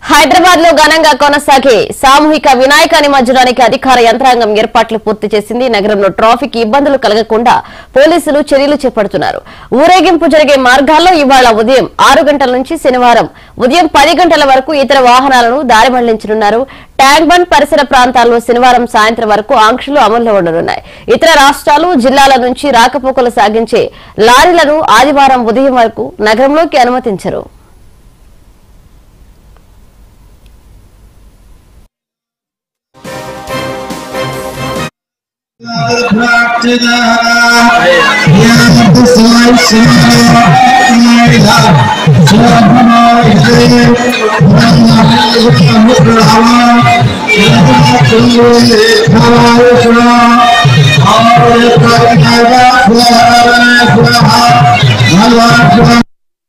హైదరాబాద్ లో ఘనంగా కొనసాగే సామూహిక వినాయక నిమజ్జనానికి అధికార యంత్రాంగం ఏర్పాట్లు పూర్తి చేసింది నగరంలో ట్రాఫిక్ ఇబ్బందులు కలగకుండా పోలీసులు చర్యలు చేపడుతున్నారు ఊరేగింపు జరిగే మార్గాల్లో ఇవాళ ఉదయం ఆరు గంటల నుంచి శనివారం ఉదయం పది గంటల వరకు ఇతర వాహనాలను దారి మళ్లించనున్నారు ట్యాంక్ బండ్ పరిసర ప్రాంతాల్లో శనివారం సాయంత్రం వరకు ఆంక్షలు అమల్లో ఉండనున్నాయి ఇతర రాష్ట్రాలు జిల్లాల నుంచి రాకపోకలు సాగించే లారీలను ఆదివారం ఉదయం వరకు నగరంలోకి అనుమతించరు Thank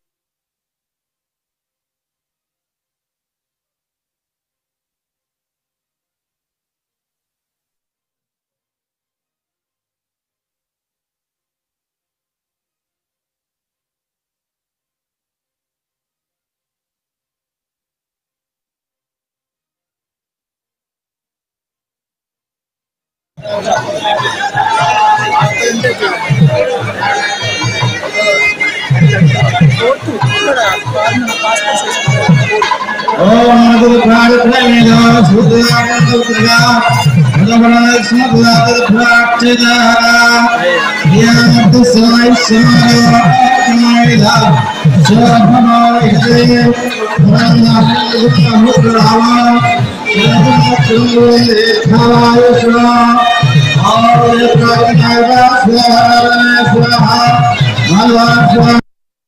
you.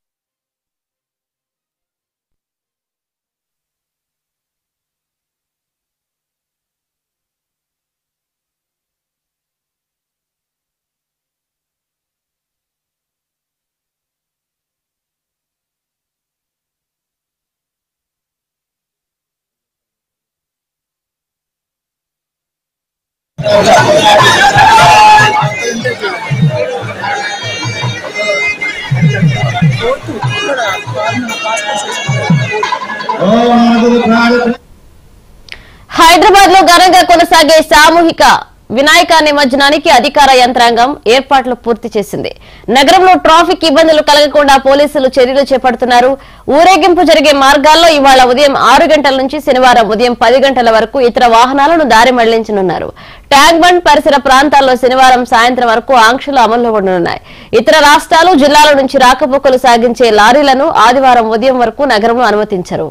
హైదరాబాద్ లో ఘనంగా కొనసాగే సామూహిక వినాయక నిమజ్జనానికి అధికార యంత్రాంగం ఏర్పాట్లు పూర్తి చేసింది నగరంలో ట్రాఫిక్ ఇబ్బందులు కలగకుండా పోలీసులు చర్యలు చేపడుతున్నారు ఊరేగింపు జరిగే మార్గాల్లో ఇవాళ ఉదయం ఆరు గంటల నుంచి శనివారం ఉదయం పది గంటల వరకు ఇతర వాహనాలను దారి మళ్లించనున్నారు ట్యాంక్ బండ్ పరిసర ప్రాంతాల్లో శనివారం సాయంత్రం వరకు ఆంక్షలు అమల్లో ఉండనున్నాయి ఇతర రాష్ట్రాలు జిల్లాల నుంచి రాకపోకలు సాగించే లారీలను ఆదివారం ఉదయం వరకు నగరంలో అనుమతించరు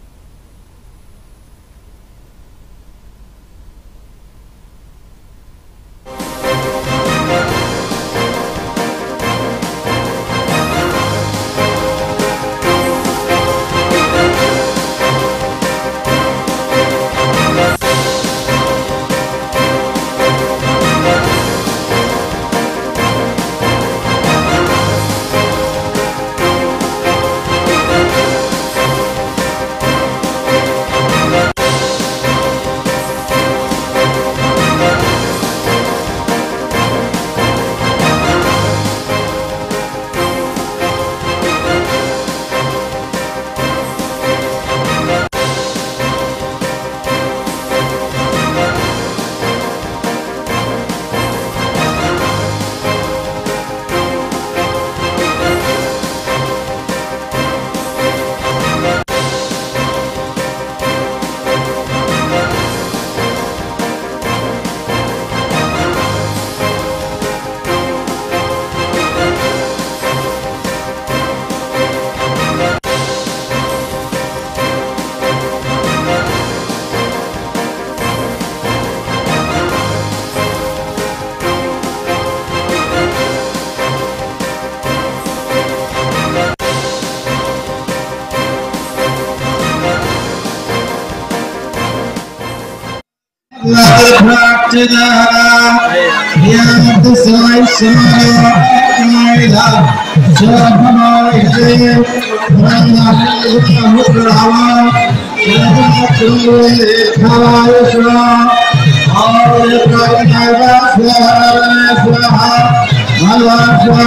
Thank you.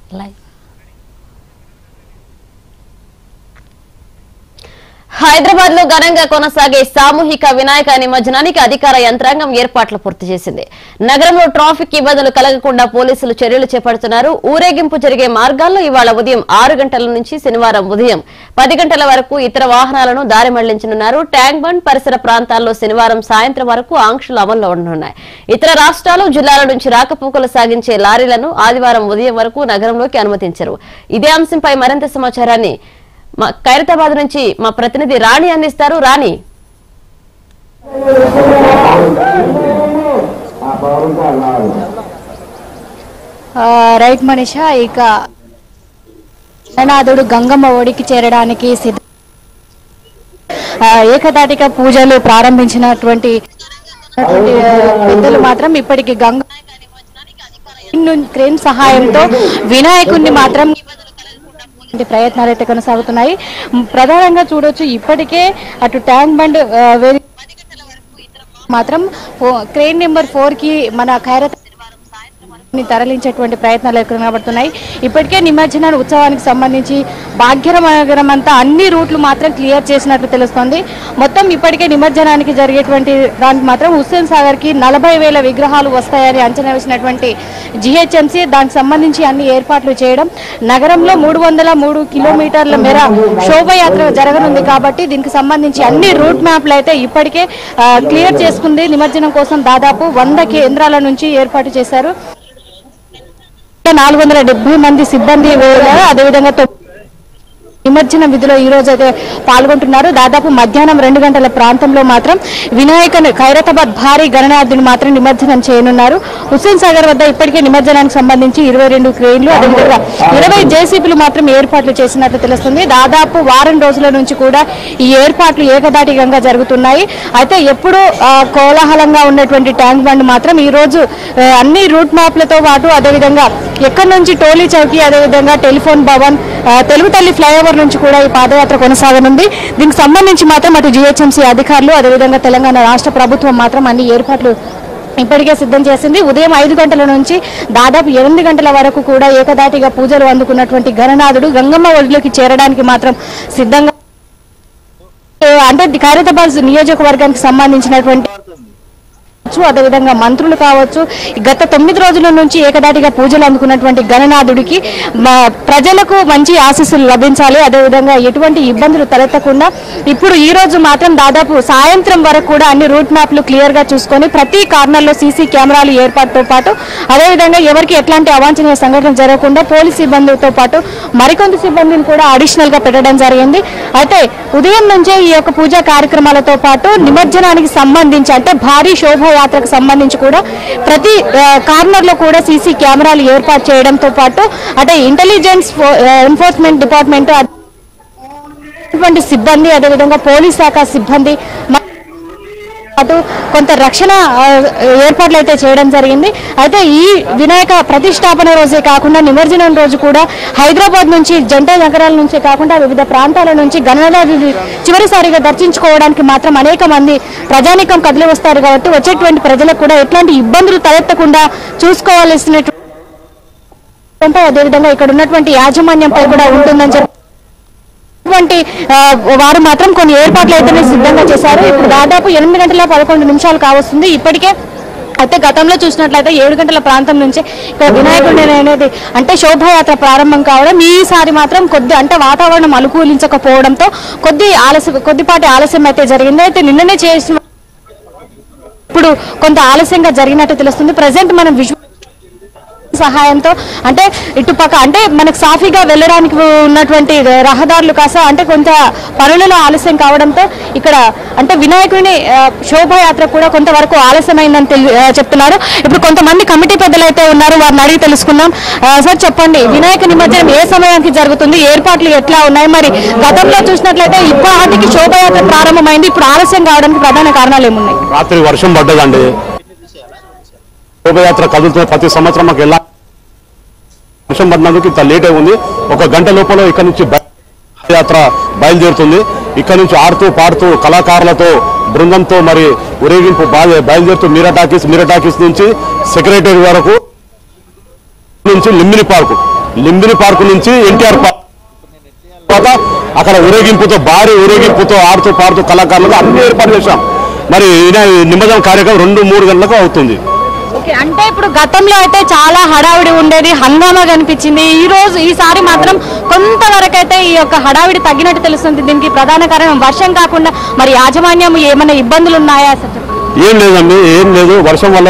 లైవ్ హైదరాబాద్ లో ఘనంగా కొనసాగే సామూహిక వినాయక నిమజ్జనానికి అధికార యంత్రాంగం ఏర్పాట్లు పూర్తి చేసింది నగరంలో ట్రాఫిక్ ఇబ్బందులు కలగకుండా పోలీసులు చర్యలు చేపడుతున్నారు ఊరేగింపు జరిగే మార్గాల్లో ఇవాళ ఉదయం ఆరు గంటల నుంచి శనివారం ఉదయం పది గంటల వరకు ఇతర వాహనాలను దారి మళ్లించనున్నారు ట్యాంక్ బండ్ పరిసర ప్రాంతాల్లో శనివారం సాయంత్రం వరకు ఆంక్షలు అమల్లో ఉండనున్నాయి ఇతర రాష్ట్రాలు జిల్లాల నుంచి రాకపోకలు సాగించే లారీలను ఆదివారం ఉదయం వరకు నగరంలోకి అనుమతించరు ఇదే అంశంపై మరింత సమాచారాన్ని మా ఖైరతాబాద్ నుంచి మా ప్రతినిధి రాణి అందిస్తారు రాణి ఆ, రైట్ మనిష ఇక గణనాథుడు గంగమ్మ ఒడికి చేరడానికి సిద్ధ ఆ, ఏకదాటిక పూజలు ప్రారంభించినటువంటి అటువంటి, ఆ, పెద్దలు మాత్రం ఇప్పటికి గంగ క్రేన్- క్రేన్ సహాయంతో వినాయకుడిని మాత్రం ఇటువంటి ప్రయత్నాలు అయితే కొనసాగుతున్నాయి మ్, ప్రధానంగా చూడొచ్చు ఇప్పటికే అటు ట్యాంక్ బండ్ ఆ, వేది మాత్రం ఫో- క్రేన్ నెంబర్ ఫోర్ కి మన ఖైరత్ ని తరలించేటువంటి ప్రయత్నాలు అయితే కనబడుతున్నాయి ఇప్పటికే నిమజ్జన ఉత్సవానికి సంబంధించి భాగ్యనగరం అంతా అన్ని రూట్లు మాత్రం క్లియర్ చేసినట్లు తెలుస్తోంది మొత్తం ఇప్పటికే నిమజ్జనానికి జరిగేటువంటి దానికి మాత్రం హుస్సేన్ సాగర్ కి నలభై వేల విగ్రహాలు వస్తాయని అంచనా వేసినటువంటి జిహెచ్ఎంసీ దానికి సంబంధించి అన్ని ఏర్పాట్లు చేయడం నగరంలో మూడు వందల మూడు కిలోమీటర్ల మేర శోభయాత్ర జరగనుంది కాబట్టి దీనికి సంబంధించి అన్ని రూట్ మ్యాప్లు అయితే ఇప్పటికే ఆ, క్లియర్ చేసుకుంది నిమజ్జనం కోసం దాదాపు వంద కేంద్రాల నుంచి ఏర్పాటు చేశారు నాలుగు వందల డెబ్బై మంది సిబ్బంది వేయగా అదేవిధంగా తొ- నిమజ్జన విధిలో ఈ రోజు అయితే పాల్గొంటున్నారు దాదాపు మధ్యాహ్నం రెండు గంటల ప్రాంతంలో మాత్రం వినాయకుని ఖైరతాబాద్ భారీ గణనాథుని మాత్రం నిమజ్జనం చేయనున్నారు హుస్సేన్ సాగర్ వద్ద ఇప్పటికే నిమజ్జనానికి సంబంధించి ఇరవై రెండు క్రెయిన్లు అదేవిధంగా ఇరవై జేసీపీలు మాత్రం ఏర్పాట్లు చేసినట్లు తెలుస్తుంది దాదాపు వారం రోజుల నుంచి కూడా ఈ ఏర్పాట్లు ఏకదాటికంగా జరుగుతున్నాయి అయితే ఎప్పుడు ఆ, కోలాహలంగా ఉన్నటువంటి ట్యాంక్ బండ్ మాత్రం ఈ రోజు ఆ, అన్ని రూట్ మ్యాప్లతో పాటు అదేవిధంగా ఎక్కడి నుంచి టోలీ చౌకీ అదేవిధంగా టెలిఫోన్ భవన్ ఆ, తెలుగు తల్లి ఫ్లైఓవర్ నుంచి కూడా ఈ పాదయాత్ర కొనసాగనుంది దీనికి సంబంధించి మాత్రం అటు జిహెచ్ఎంసీ అధికారులు అదేవిధంగా తెలంగాణ రాష్ట్ర ప్రభుత్వం మాత్రం అన్ని ఏర్పాట్లు ఇప్పటికే సిద్ధం చేసింది ఉదయం ఐదు గంటల నుంచి దాదాపు ఎనిమిది గంటల వరకు కూడా ఏకదాటిగా పూజలు అందుకున్నటువంటి గణనాథుడు గంగమ్మ ఒడిలోకి చేరడానికి మాత్రం సిద్ధంగా ఏ, అంటే ఖైరతాబాద్ నియోజకవర్గానికి సంబంధించినటువంటి కావచ్చు, అదేవిధంగా మంత్రులు కావచ్చు ఈ గత తొమ్మిది రోజుల నుంచి ఏకదాటిగా పూజలు అందుకున్నటువంటి గణనాథుడికి మా ప్రజలకు మంచి ఆశీస్సులు లభించాలి అదేవిధంగా ఎటువంటి ఇబ్బందులు తలెత్తకుండా ఇప్పుడు ఈ రోజు మాత్రం దాదాపు సాయంత్రం వరకు కూడా అన్ని రూట్ మ్యాప్లు క్లియర్ గా చూసుకొని ప్రతి కార్నర్లో సీసీ కెమెరాలు ఏర్పాటుతో పాటు అదేవిధంగా ఎవరికి ఎట్లాంటి అవాంఛనీయ సంఘటన జరగకుండా పోలీస్ సిబ్బందితో పాటు మరికొంత సిబ్బందిని కూడా అడిషనల్ గా పెట్టడం జరిగింది అయితే ఉదయం నుంచే ఈ యొక్క పూజా కార్యక్రమాలతో పాటు నిమజ్జనానికి సంబంధించి అంటే భారీ శోభాయాత్రకు సంబంధించి కూడా ప్రతి కార్నర్ లో కూడా సీసీ కెమెరాలు ఏర్పాటు చేయడంతో పాటు అంటే ఇంటెలిజెన్స్ ఎన్ఫోర్స్మెంట్ డిపార్ట్మెంట్ అటువంటి సిబ్బంది అదేవిధంగా పోలీస్ శాఖ సిబ్బంది మ- పాటు కొంత రక్షణ ఆ, ఏర్పాట్లు అయితే చేయడం జరిగింది అయితే ఈ వినాయక ప్రతిష్టాపన రోజే కాకుండా నిమజ్జనం రోజు కూడా హైదరాబాద్ నుంచి జంట నగరాల నుంచే కాకుండా వివిధ ప్రాంతాల నుంచి గణనాథుని చివరిసారిగా దర్శించుకోవడానికి మాత్రం అనేక మంది ప్రజానికం కదిలి వస్తారు కాబట్టి వచ్చేటువంటి ప్రజలకు కూడా ఎట్లాంటి ఇబ్బందులు తలెత్తకుండా చూసుకోవాల్సినటువంటి అదేవిధంగా ఇక్కడ ఉన్నటువంటి యాజమాన్యంపై కూడా ఉంటుందని చెప్పి అటువంటి ఆ, వారు మాత్రం కొన్ని ఏర్పాట్లు అయితే సిద్ధంగా చేశారు ఇప్పుడు దాదాపు ఎనిమిది గంటల పదకొండు నిమిషాలు కావస్తుంది ఇప్పటికే అయితే గతంలో చూసినట్లయితే ఏడు గంటల ప్రాంతం నుంచి ఇక్కడ వినాయకుడి అనేది అంటే శోభాయాత్ర ప్రారంభం కావడం ఈసారి మాత్రం కొద్ది అంటే వాతావరణం అనుకూలించకపోవడంతో కొద్ది ఆలస్యం కొద్దిపాటి ఆలస్యం అయితే జరిగింది అయితే నిన్ననే చేసిన ఇప్పుడు కొంత ఆలస్యంగా జరిగినట్టు తెలుస్తుంది ప్రజెంట్ మనం విజువల్ సహాయంతో అంటే ఇటుపక్క అంటే మనకు సాఫీగా వెళ్ళడానికి ఉన్నటువంటి రహదారులు కాస్త అంటే కొంత పనులలో ఆలస్యం కావడంతో ఇక్కడ అంటే వినాయకుడిని ఆ, శోభాయాత్ర కూడా కొంతవరకు ఆలస్యమైందని తెలి- ఆ, చెప్తున్నారు ఇప్పుడు కొంతమంది కమిటీ పెద్దలు అయితే ఉన్నారు వారిని అడిగి తెలుసుకుందాం ఆ, సార్ చెప్పండి వినాయక నిమజ్జనం ఏ సమయానికి జరుగుతుంది ఏర్పాట్లు ఎట్లా ఉన్నాయి మరి గతంలో చూసినట్లయితే ఇప్పటికి శోభాయాత్ర ప్రారంభమైంది ఇప్పుడు ఆలస్యం కావడానికి ప్రధాన కారణాలు ఏమున్నాయి రాత్రి వర్షం పడ్డదండి శోభయాత్ర కదులుతున్న ప్రతి సంవత్సరం మాకు ఎలా వర్షం పడినందుకు ఇంత లేట్ అయి ఉంది ఒక గంట లోపల ఇక్కడ నుంచి బయ- యాత్ర బయలుదేరుతుంది ఇక్కడ నుంచి ఆడుతూ పాడుతూ కళాకారులతో బృందంతో మరి ఊరేగింపు బాగా బయలుదేరుతూ మీరా టాకీస్ మీరా టాకీస్ నుంచి సెక్రటరీ వరకు నుంచి లింబిని పార్కు లింబిని పార్కు నుంచి ఎన్టీఆర్ పార్క్ తర్వాత అక్కడ ఊరేగింపుతో భారీ ఊరేగింపుతో ఆడుతూ పాడుతూ కళాకారులకు అన్ని ఏర్పాటు చేశాం మరి ఈయన నిమజ్జనం కార్యక్రమం రెండు మూడు గంటలకు అవుతుంది ఓకే అంటే ఇప్పుడు గతంలో అయితే చాలా హడావిడి ఉండేది హంగామా కనిపించింది ఈ రోజు ఈసారి మాత్రం కొంతవరకు అయితే ఈ యొక్క హడావిడి తగ్గినట్టు తెలుస్తుంది దీనికి ప్రధాన కారణం వర్షం కాకుండా మరి యాజమాన్యం ఏమైనా ఇబ్బందులు ఉన్నాయా అసలు చెప్పండి. ఏం లేదండి ఏం లేదు వర్షం వల్ల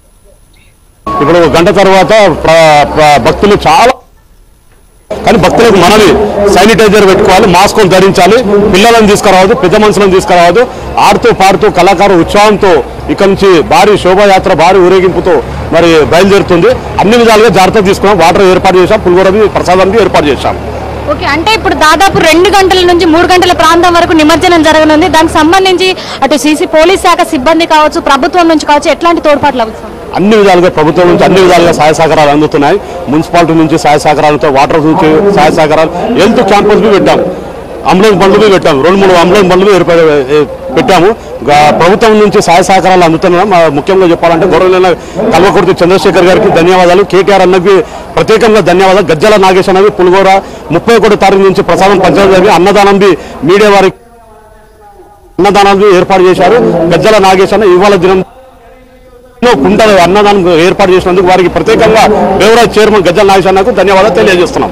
ఇప్పుడు ఒక గంట తర్వాత ప్ర- ప్ర- భక్తులు చాలా కానీ భక్తులకు మనవి శానిటైజర్ పెట్టుకోవాలి మాస్కులు ధరించాలి పిల్లలను తీసుకురావద్దు పెద్ద మనుషులను తీసుకురావద్దు ఆడుతూ పాడుతూ కళాకారు ఉత్సాహంతో ఇక్కడ నుంచి భారీ శోభాయాత్ర భారీ ఊరేగింపుతో మరి బయలుదేరుతుంది అన్ని విధాలుగా జాగ్రత్త తీసుకున్నాం వాటర్ ఏర్పాటు చేశాం పులిగోరది ప్రసాదానికి ఏర్పాటు చేశాం ఓకే అంటే ఇప్పుడు దాదాపు రెండు గంటల నుంచి మూడు గంటల ప్రాంతం వరకు నిమజ్జనం జరగనుంది దానికి సంబంధించి అటు సీసీ పోలీస్ శాఖ సిబ్బంది కావచ్చు ప్రభుత్వం నుంచి కావచ్చు ఎట్లాంటి తోడ్పాట్లు అవుతుంది అన్ని విధాలుగా ప్రభుత్వం నుంచి అన్ని విధాలుగా సహాయ సహకారాలు అందుతున్నాయి మున్సిపాలిటీ నుంచి సహాయ సహకారాలతో వాటర్ నుంచి సహాయ సహకారాలు హెల్త్ క్యాంపస్ బి పెట్టాం అంబులెన్స్ బండ్లు బి పెట్టాం రెండు మూడు అంబులెన్స్ బండ్లు ఏర్పడి ఏ, పెట్టాము గా- ప్రభుత్వం నుంచి సహాయ సహకారాలు అందుతున్నాం ఆ, ముఖ్యంగా చెప్పాలంటే గౌరవ కల్వకుర్తి చంద్రశేఖర్ గారికి ధన్యవాదాలు కేటీఆర్ అన్నకి ప్రత్యేకంగా ధన్యవాదాలు గజ్జల నాగేశ్ అన్నది పులిగోర ముప్పై ఒకటో తారీఖు నుంచి ప్రసాదం పంచడం జరిగింది అన్నదానం బి మీడియా వారికి అన్నదానాలు ఏర్పాటు చేశారు గజ్జల నాగేశ్ అన్న ఇవాళ దినం ఎన్నో కుంటలు అన్నదానం ఏర్పాటు చేసినందుకు వారికి ప్రత్యేకంగా బేవరాజ్ చైర్మన్ గజ్జల నాగేశ్ అన్నకు ధన్యవాదాలు తెలియజేస్తున్నాం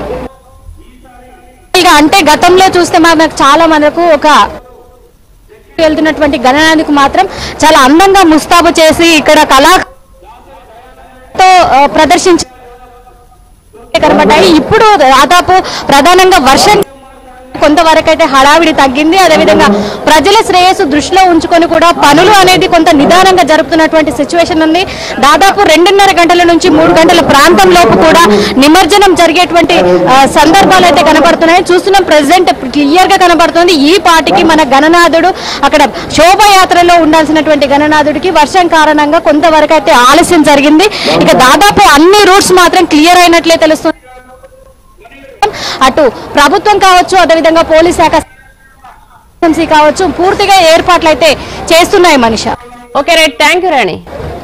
ఇక అంటే గతంలో చూస్తే మనకు చాలా మనకు ఒక వెళ్తున్నటువంటి గణనానికి మాత్రం చాలా అందంగా ముస్తాబు చేసి ఇక్కడ కళా తో ఆ, ప్రదర్శించి కనబడ్డాయి ఇప్పుడు దాదాపు ప్రధానంగా వర్షం కొంతవరకు అయితే హడావిడి తగ్గింది అదేవిధంగా ప్రజల శ్రేయస్సు దృష్టిలో ఉంచుకొని కూడా పనులు అనేది కొంత నిదానంగా జరుపుతున్నటువంటి సిచ్యువేషన్ ఉంది దాదాపు రెండున్నర గంటల నుంచి మూడు గంటల ప్రాంతం లోపు కూడా నిమజ్జనం జరిగేటువంటి ఆ, సందర్భాలు అయితే కనబడుతున్నాయి చూస్తున్నాం ప్రెసిడెంట్ క్లియర్ గా కనబడుతుంది ఈ పాటికి మన గణనాథుడు అక్కడ శోభయాత్రలో ఉండాల్సినటువంటి గణనాథుడికి వర్షం కారణంగా కొంతవరకు అయితే ఆలస్యం జరిగింది ఇక దాదాపు అన్ని రూట్స్ మాత్రం క్లియర్ అయినట్లే తెలుస్తుంది అటు ప్రభుత్వం కావచ్చు అదేవిధంగా పోలీస్ శాఖ కావచ్చు పూర్తిగా ఏర్పాట్లు అయితే చేస్తున్నాయి మనిష okay right thank you Rani